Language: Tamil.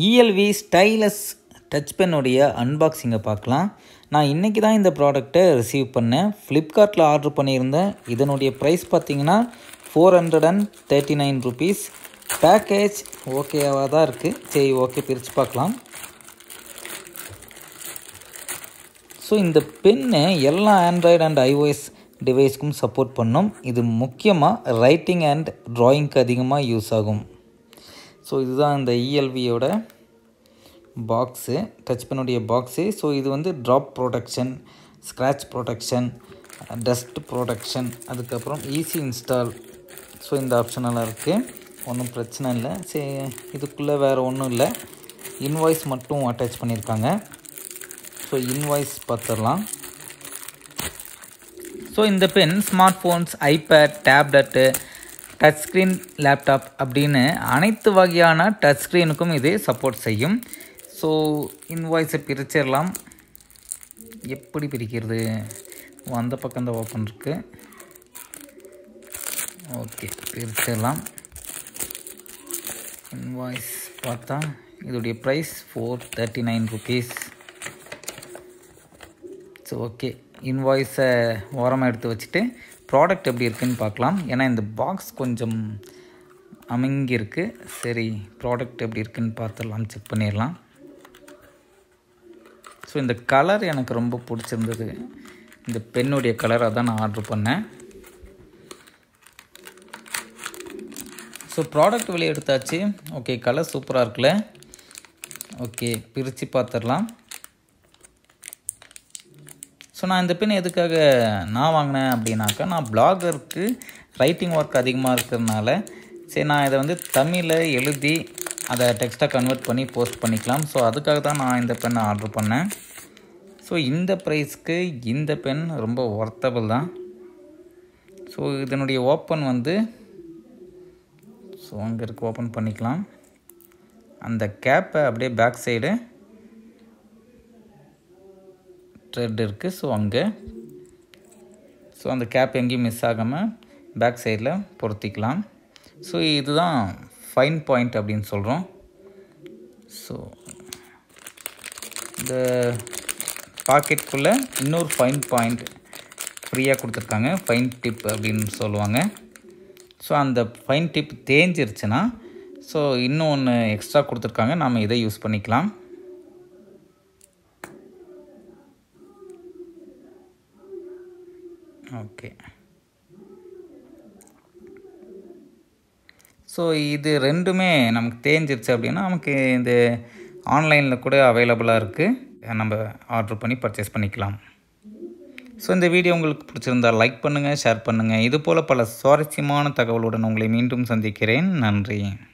இஎல்வி ஸ்டைலஸ் டச் பென்னுடைய அன்பாக்சிங்கை பார்க்கலாம் நான் இன்றைக்கி தான் இந்த ப்ராடக்ட்டை ரிசீவ் பண்ணேன் ஃப்ளிப்கார்ட்டில் ஆர்டர் பண்ணியிருந்தேன் இதனுடைய ப்ரைஸ் பார்த்தீங்கன்னா four hundred and thirty nine rupees package ஓகேவாக தான் இருக்குது சரி ஓகே பிரித்து பார்க்கலாம் ஸோ இந்த பென்னு எல்லா ஆண்ட்ராய்டு அண்ட் ஐஓஎஸ் டிவைஸ்க்கும் சப்போர்ட் பண்ணும் இது முக்கியமாக ரைட்டிங் அண்ட் ட்ராயிங்க்கு அதிகமாக யூஸ் ஆகும் ஸோ இதுதான் இந்த இஎல்வியோட பாக்ஸு டச் பென்னுடைய பாக்ஸு ஸோ இது வந்து drop protection scratch protection dust protection அதுக்கப்புறம் ஈஸி இன்ஸ்டால் ஸோ இந்த ஆப்ஷனெல்லாம் இருக்குது ஒன்றும் பிரச்சனை இல்லை சரி இதுக்குள்ளே வேறு ஒன்றும் இல்லை இன்வாய்ஸ் மட்டும் அட்டாச் பண்ணியிருக்காங்க ஸோ இன்வாய்ஸ் பார்த்துடலாம் ஸோ இந்த pen smart phones iPad tablet touch screen laptop அப்படின்னு அனைத்து வகையான டச் ஸ்க்ரீனுக்கும் இது சப்போர்ட் செய்யும் ஸோ இன்வாய்ஸை பிரிச்சிடலாம் எப்படி பிரிக்கிறது ஓ, அந்த பக்கம் தான் ஓப்பன் இருக்குது ஓகே பிரிச்சிடலாம் இன்வாய்ஸ் பார்த்தா இதோடைய price four thirty nine rupees so okay இன்வாய்ஸை ஓரமாக எடுத்து வச்சுட்டு ப்ராடக்ட் எப்படி இருக்குன்னு பார்க்கலாம் ஏன்னா இந்த பாக்ஸ் கொஞ்சம் அமுங்கி இருக்கு சரி ப்ராடக்ட் எப்படி இருக்குன்னு பார்த்துடலாம் செக் பண்ணிடலாம் ஸோ இந்த கலர் எனக்கு ரொம்ப பிடிச்சிருந்தது இந்த பென்னுடைய கலர் அதான் நான் ஆர்டர் பண்ணேன் ஸோ ப்ராடக்ட் வெளியே எடுத்தாச்சு ஓகே கலர் சூப்பராக இருக்குல்ல ஓகே பிரித்து பார்த்துடலாம் ஸோ நான் இந்த பென் எதுக்காக நான் வாங்கினேன் அப்படின்னாக்கா நான் பிளாகருக்கு ரைட்டிங் ஒர்க் அதிகமாக இருக்கிறதுனால சரி நான் இதை வந்து தமிழில் எழுதி அதை டெக்ஸ்ட்டாக கன்வெர்ட் பண்ணி போஸ்ட் பண்ணிக்கலாம் ஸோ அதுக்காக தான் நான் இந்த பெண்ணை ஆர்டர் பண்ணேன் ஸோ இந்த ப்ரைஸ்க்கு இந்த பென் ரொம்ப ஒர்த்தபிள் தான் ஸோ இதனுடைய ஓப்பன் வந்து ஸோ அங்கே இருக்கு ஓப்பன் பண்ணிக்கலாம் அந்த கேப்பை அப்படியே பேக் சைடு த்ரெட் இருக்குது ஸோ அங்கே ஸோ அந்த கேப் எங்கேயும் மிஸ் ஆகாமல் பேக் சைடில் பொருத்திக்கலாம் ஸோ இதுதான் ஃபைன் பாயிண்ட் அப்படின்னு சொல்கிறோம் ஸோ இந்த பாக்கெட்டுக்குள்ளே இன்னொரு ஃபைன் பாயிண்ட் ஃப்ரீயாக கொடுத்துருக்காங்க ஃபைன் டிப் அப்படின்னு சொல்லுவாங்க ஸோ அந்த ஃபைன் டிப் தேஞ்சிருச்சுன்னா ஸோ இன்னும் ஒன்று எக்ஸ்ட்ரா கொடுத்துருக்காங்க நாம் இதை யூஸ் பண்ணிக்கலாம் ஓகே ஸோ இது ரெண்டுமே நமக்கு தேஞ்சிருச்சு அப்படின்னா நமக்கு இந்த ஆன்லைனில் கூட அவைலபிளாக இருக்குது நம்ம ஆர்டர் பண்ணி பர்ச்சேஸ் பண்ணிக்கலாம் ஸோ இந்த வீடியோ உங்களுக்கு பிடிச்சிருந்தா லைக் பண்ணுங்கள் ஷேர் பண்ணுங்கள் இது போல் பல சுவாரஸ்யமான தகவலுடன் உங்களை மீண்டும் சந்திக்கிறேன் நன்றி